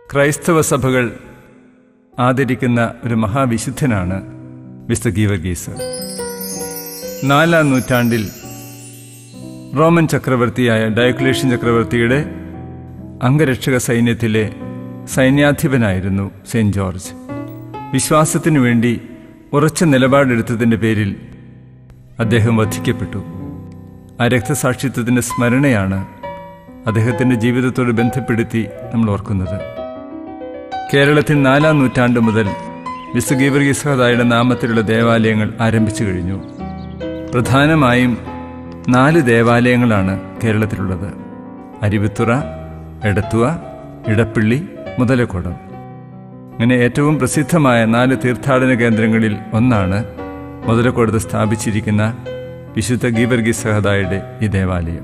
ക്രൈസ്തവ സഭകൾ ആദരിക്കുന്ന ഒരു മഹാവിശുദ്ധനാണ് വിശുദ്ധ ഗീവർഗീസ് നാലാം നൂറ്റാണ്ടിൽ റോമൻ ചക്രവർത്തിയായ ഡയക്ലേഷ്യൻ ചക്രവർത്തിയുടെ അംഗരക്ഷക സൈന്യത്തിലെ സൈന്യാധിപനായിരുന്നു സെയിന്റ് ജോർജ് വിശ്വാസത്തിനു വേണ്ടി ഉറച്ച നിലപാടെടുത്തതിൻ്റെ പേരിൽ അദ്ദേഹം വധിക്കപ്പെട്ടു ആ രക്തസാക്ഷിത്വത്തിൻ്റെ സ്മരണയാണ് അദ്ദേഹത്തിൻ്റെ ജീവിതത്തോട് ബന്ധപ്പെടുത്തി നമ്മൾ ഓർക്കുന്നത് കേരളത്തിൽ നാലാം നൂറ്റാണ്ട് മുതൽ വിസുഗീവർഗീസഹതായുടെ നാമത്തിലുള്ള ദേവാലയങ്ങൾ ആരംഭിച്ചു കഴിഞ്ഞു പ്രധാനമായും നാല് ദേവാലയങ്ങളാണ് കേരളത്തിലുള്ളത് അരുവിത്തുറ എടത്തുവ ഇടപ്പള്ളി മുതലക്കോടം അങ്ങനെ ഏറ്റവും പ്രസിദ്ധമായ നാല് തീർത്ഥാടന കേന്ദ്രങ്ങളിൽ ഒന്നാണ് മുതലക്കോടത്ത് സ്ഥാപിച്ചിരിക്കുന്ന വിശുദ്ധ ഗീവർഗി സഹദായുടെ ഈ ദേവാലയം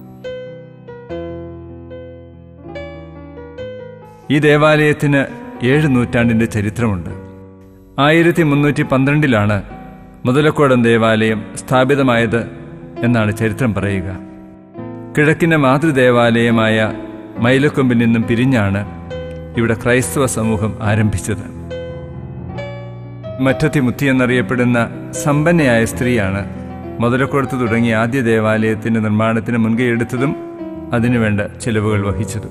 ഈ ദേവാലയത്തിന് ഏഴ് നൂറ്റാണ്ടിൻ്റെ ചരിത്രമുണ്ട് ആയിരത്തി മുന്നൂറ്റി പന്ത്രണ്ടിലാണ് മുതലക്കോടം ദേവാലയം സ്ഥാപിതമായത് എന്നാണ് ചരിത്രം പറയുക കിഴക്കിൻ്റെ മാതൃദേവാലയമായ മൈലക്കൊമ്പിൽ നിന്നും പിരിഞ്ഞാണ് ഇവിടെ ക്രൈസ്തവ സമൂഹം ആരംഭിച്ചത് മറ്റത്തി മുത്തി എന്നറിയപ്പെടുന്ന സമ്പന്നയായ സ്ത്രീയാണ് മുതലക്കോടത്ത് തുടങ്ങിയ ആദ്യ ദേവാലയത്തിന്റെ നിർമ്മാണത്തിന് മുൻകൈയെടുത്തതും അതിനുവേണ്ട ചെലവുകൾ വഹിച്ചതും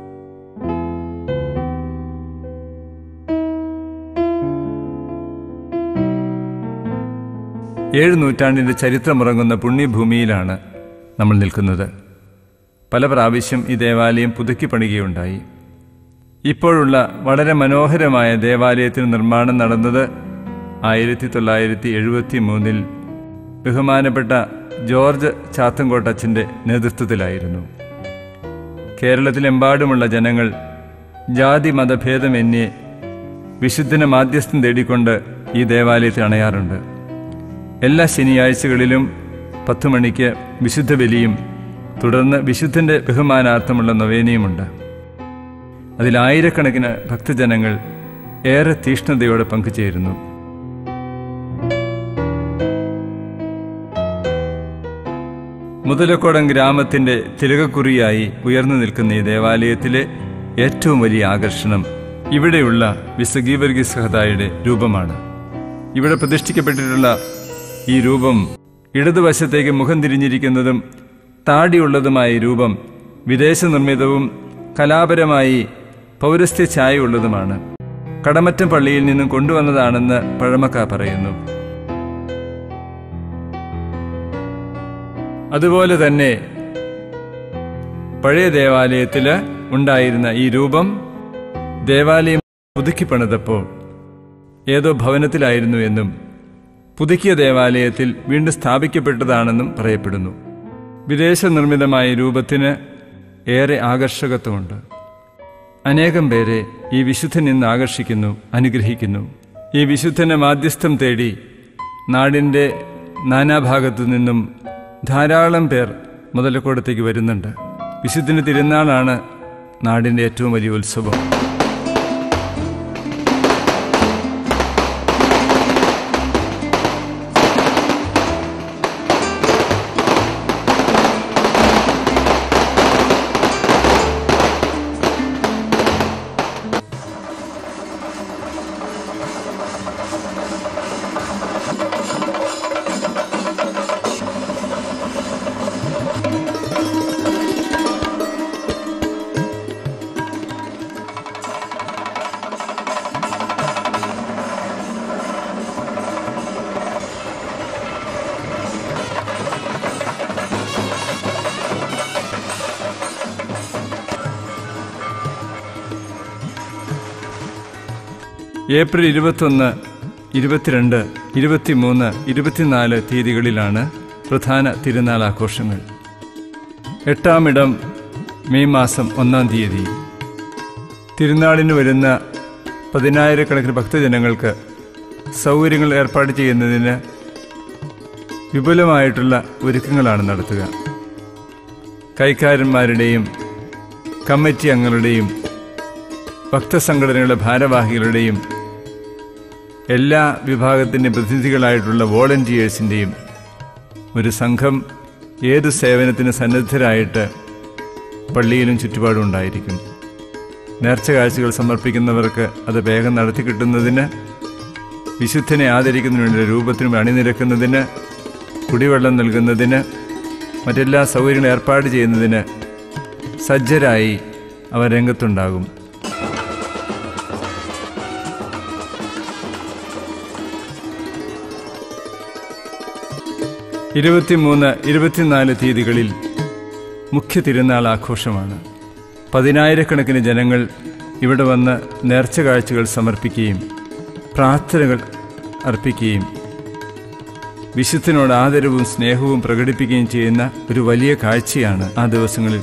ഏഴ് നൂറ്റാണ്ടിന്റെ ചരിത്രമുറങ്ങുന്ന പുണ്യഭൂമിയിലാണ് നമ്മൾ നിൽക്കുന്നത് പല പ്രാവശ്യം ഈ ദേവാലയം പുതുക്കി പണിയുകയുണ്ടായി ഇപ്പോഴുള്ള വളരെ മനോഹരമായ ദേവാലയത്തിന് നിർമ്മാണം നടന്നത് ആയിരത്തി തൊള്ളായിരത്തി എഴുപത്തി മൂന്നിൽ ബഹുമാനപ്പെട്ട ജോർജ് ചാത്തൻകോട്ടച്ചൻ്റെ നേതൃത്വത്തിലായിരുന്നു കേരളത്തിലെമ്പാടുമുള്ള ജനങ്ങൾ ജാതി മതഭേദമന്യേ വിശുദ്ധന മാധ്യസ്ഥം തേടിക്കൊണ്ട് ഈ ദേവാലയത്തിൽ അണയാറുണ്ട് എല്ലാ ശനിയാഴ്ചകളിലും പത്തു മണിക്ക് വിശുദ്ധ ബലിയും തുടർന്ന് വിശുദ്ധന്റെ ബഹുമാനാർത്ഥമുള്ള നൊവേനയുമുണ്ട് അതിലായിരക്കണക്കിന് ഭക്തജനങ്ങൾ ഏറെ തീഷ്ണതയോടെ പങ്കുചേരുന്നു മുതലക്കോടം ഗ്രാമത്തിന്റെ തിലകക്കുറിയായി ഉയർന്നു നിൽക്കുന്ന ഈ ദേവാലയത്തിലെ ഏറ്റവും വലിയ ആകർഷണം ഇവിടെയുള്ള വിസഗീവർഗി സഹതായുടെ രൂപമാണ് ഇവിടെ പ്രതിഷ്ഠിക്കപ്പെട്ടിട്ടുള്ള ഈ രൂപം ഇടതുവശത്തേക്ക് മുഖം തിരിഞ്ഞിരിക്കുന്നതും താടിയുള്ളതുമായ രൂപം വിദേശ നിർമ്മിതവും കലാപരമായി പൗരസ്ത്യ ഛായയുള്ളതുമാണ് കടമറ്റം പള്ളിയിൽ നിന്നും കൊണ്ടുവന്നതാണെന്ന് പഴമക്കാർ പറയുന്നു അതുപോലെ തന്നെ പഴയ ദേവാലയത്തിൽ ഉണ്ടായിരുന്ന ഈ രൂപം ദേവാലയം പുതുക്കി പണിതപ്പോൾ ഏതോ ഭവനത്തിലായിരുന്നു എന്നും പുതുക്കിയ ദേവാലയത്തിൽ വീണ്ടും സ്ഥാപിക്കപ്പെട്ടതാണെന്നും പറയപ്പെടുന്നു വിദേശ നിർമ്മിതമായ രൂപത്തിന് ഏറെ ആകർഷകത്വമുണ്ട് അനേകം പേരെ ഈ വിശുദ്ധൻ ഇന്ന് ആകർഷിക്കുന്നു അനുഗ്രഹിക്കുന്നു ഈ വിശുദ്ധനെ മാധ്യസ്ഥം തേടി നാടിൻ്റെ നാനാഭാഗത്തു നിന്നും ധാരാളം പേർ മുതലക്കോടത്തേക്ക് വരുന്നുണ്ട് വിശുദ്ധന് തിരുനാളാണ് നാടിൻ്റെ ഏറ്റവും വലിയ ഉത്സവം ഏപ്രിൽ ഇരുപത്തൊന്ന് ഇരുപത്തിരണ്ട് ഇരുപത്തിമൂന്ന് ഇരുപത്തിനാല് തീയതികളിലാണ് പ്രധാന തിരുനാൾ ആഘോഷങ്ങൾ എട്ടാമിടം മെയ് മാസം ഒന്നാം തീയതി തിരുനാളിന് വരുന്ന പതിനായിരക്കണക്കിന് ഭക്തജനങ്ങൾക്ക് സൗകര്യങ്ങൾ ഏർപ്പാട് ചെയ്യുന്നതിന് വിപുലമായിട്ടുള്ള ഒരുക്കങ്ങളാണ് നടത്തുക കൈക്കാരന്മാരുടെയും കമ്മിറ്റി അംഗങ്ങളുടെയും ഭക്തസംഘടനകളുടെ ഭാരവാഹികളുടെയും എല്ലാ വിഭാഗത്തിൻ്റെ പ്രതിനിധികളായിട്ടുള്ള വോളണ്ടിയേഴ്സിൻ്റെയും ഒരു സംഘം ഏതു സേവനത്തിന് സന്നദ്ധരായിട്ട് പള്ളിയിലും ചുറ്റുപാടും ഉണ്ടായിരിക്കും നേർച്ച കാഴ്ചകൾ സമർപ്പിക്കുന്നവർക്ക് അത് വേഗം നടത്തി കിട്ടുന്നതിന് വിശുദ്ധനെ ആദരിക്കുന്നതിന് വേണ്ടി രൂപത്തിനും അണിനിരക്കുന്നതിന് കുടിവെള്ളം നൽകുന്നതിന് മറ്റെല്ലാ സൗകര്യങ്ങളും ഏർപ്പാട് ചെയ്യുന്നതിന് സജ്ജരായി അവർ രംഗത്തുണ്ടാകും ഇരുപത്തിമൂന്ന് ഇരുപത്തിനാല് തീയതികളിൽ മുഖ്യ തിരുനാൾ ആഘോഷമാണ് പതിനായിരക്കണക്കിന് ജനങ്ങൾ ഇവിടെ വന്ന് നേർച്ച കാഴ്ചകൾ സമർപ്പിക്കുകയും പ്രാർത്ഥനകൾ അർപ്പിക്കുകയും വിശുദ്ധനോട് ആദരവും സ്നേഹവും പ്രകടിപ്പിക്കുകയും ചെയ്യുന്ന ഒരു വലിയ കാഴ്ചയാണ് ആ ദിവസങ്ങളിൽ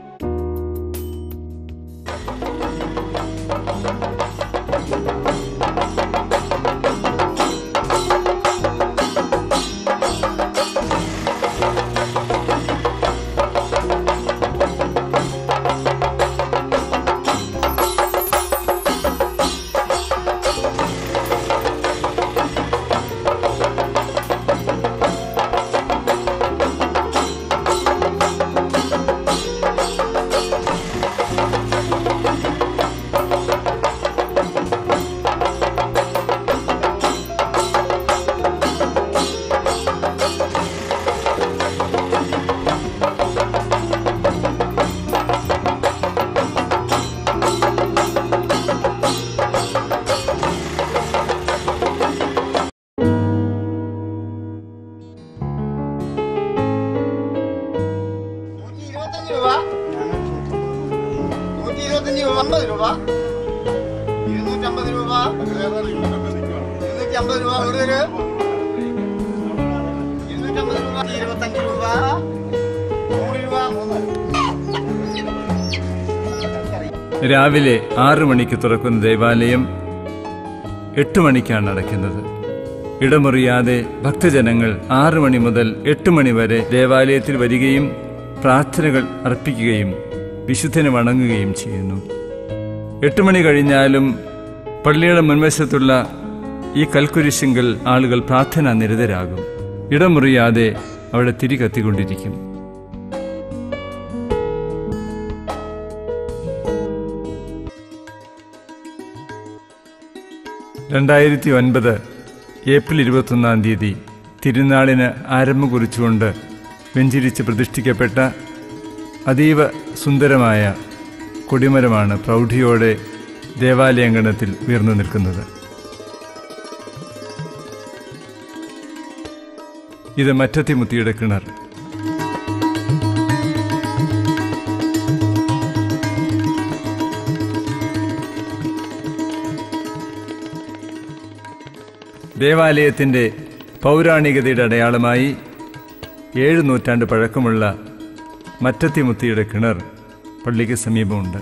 നൂറ്റി ഇരുപത്തഞ്ച് രൂപ നൂറ്റി ഇരുപത്തഞ്ച് രൂപ അമ്പത് രൂപ ഇരുന്നൂറ്റമ്പത് രൂപ ഇരുന്നൂറ്റി അമ്പത് രൂപ ഒരു ഒരു ഇരുന്നൂറ്റമ്പത് രൂപ ഇരുപത്തഞ്ച് രൂപ നൂറ് രൂപ മൂന്ന് രാവിലെ ആറു മണിക്ക് തുറക്കുന്ന ദേവാലയം എട്ട് മണിക്കാണ് അടയ്ക്കുന്നത് ഇടമുറിയാതെ ഭക്തജനങ്ങൾ ആറു മണി മുതൽ എട്ട് മണി വരെ ദേവാലയത്തിൽ വരികയും പ്രാർത്ഥനകൾ അർപ്പിക്കുകയും വിശുദ്ധനെ വണങ്ങുകയും ചെയ്യുന്നു എട്ട് മണി കഴിഞ്ഞാലും പള്ളിയുടെ മുൻവശത്തുള്ള ഈ കൽക്കുരിശിങ്കൽ ആളുകൾ പ്രാർത്ഥന നിരതരാകും ഇടമുറിയാതെ അവിടെ തിരി കത്തിക്കൊണ്ടിരിക്കും രണ്ടായിരത്തി ഒൻപത് ഏപ്രിൽ ഇരുപത്തൊന്നാം തീയതി തിരുനാളിന് ആരംഭം കുറിച്ചുകൊണ്ട് വെഞ്ചിരിച്ച് പ്രതിഷ്ഠിക്കപ്പെട്ട അതീവ സുന്ദരമായ കൊടിമരമാണ് പ്രൗഢിയോടെ ദേവാലയാങ്കണത്തിൽ ഉയർന്നു നിൽക്കുന്നത് ഇത് മറ്റത്തിമുത്തിയുടെ കിണർ ദേവാലയത്തിൻ്റെ പൗരാണികതയുടെ അടയാളമായി ഏഴ് നൂറ്റാണ്ട് പഴക്കമുള്ള മറ്റത്തിമുത്തിയുടെ കിണർ പള്ളിക്ക് സമീപമുണ്ട്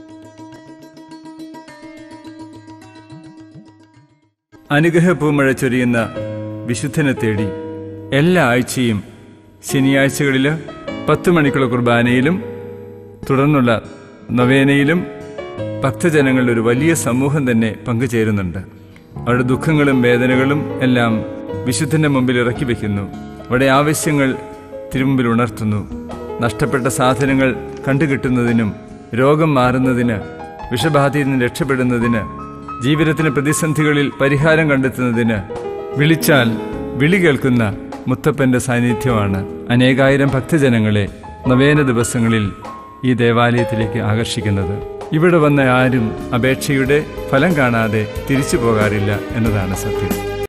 അനുഗ്രഹ പൂമഴ ചൊരിയുന്ന വിശുദ്ധനെ തേടി എല്ലാ ആഴ്ചയും ശനിയാഴ്ചകളിൽ പത്ത് മണിക്കുള്ള കുർബാനയിലും തുടർന്നുള്ള നൊവേനയിലും ഭക്തജനങ്ങളുടെ ഒരു വലിയ സമൂഹം തന്നെ പങ്കുചേരുന്നുണ്ട് അവരുടെ ദുഃഖങ്ങളും വേദനകളും എല്ലാം വിശുദ്ധന്റെ മുമ്പിൽ ഇറക്കി വയ്ക്കുന്നു അവിടെ ആവശ്യങ്ങൾ തിരുമുമ്പിൽ ഉണർത്തുന്നു നഷ്ടപ്പെട്ട സാധനങ്ങൾ കണ്ടുകിട്ടുന്നതിനും രോഗം മാറുന്നതിന് വിഷബാധയിൽ നിന്ന് രക്ഷപ്പെടുന്നതിന് ജീവിതത്തിന് പ്രതിസന്ധികളിൽ പരിഹാരം കണ്ടെത്തുന്നതിന് വിളിച്ചാൽ വിളി കേൾക്കുന്ന മുത്തപ്പന്റെ സാന്നിധ്യമാണ് അനേകായിരം ഭക്തജനങ്ങളെ നവേന ദിവസങ്ങളിൽ ഈ ദേവാലയത്തിലേക്ക് ആകർഷിക്കുന്നത് ഇവിടെ വന്ന ആരും അപേക്ഷയുടെ ഫലം കാണാതെ തിരിച്ചു പോകാറില്ല എന്നതാണ് സത്യം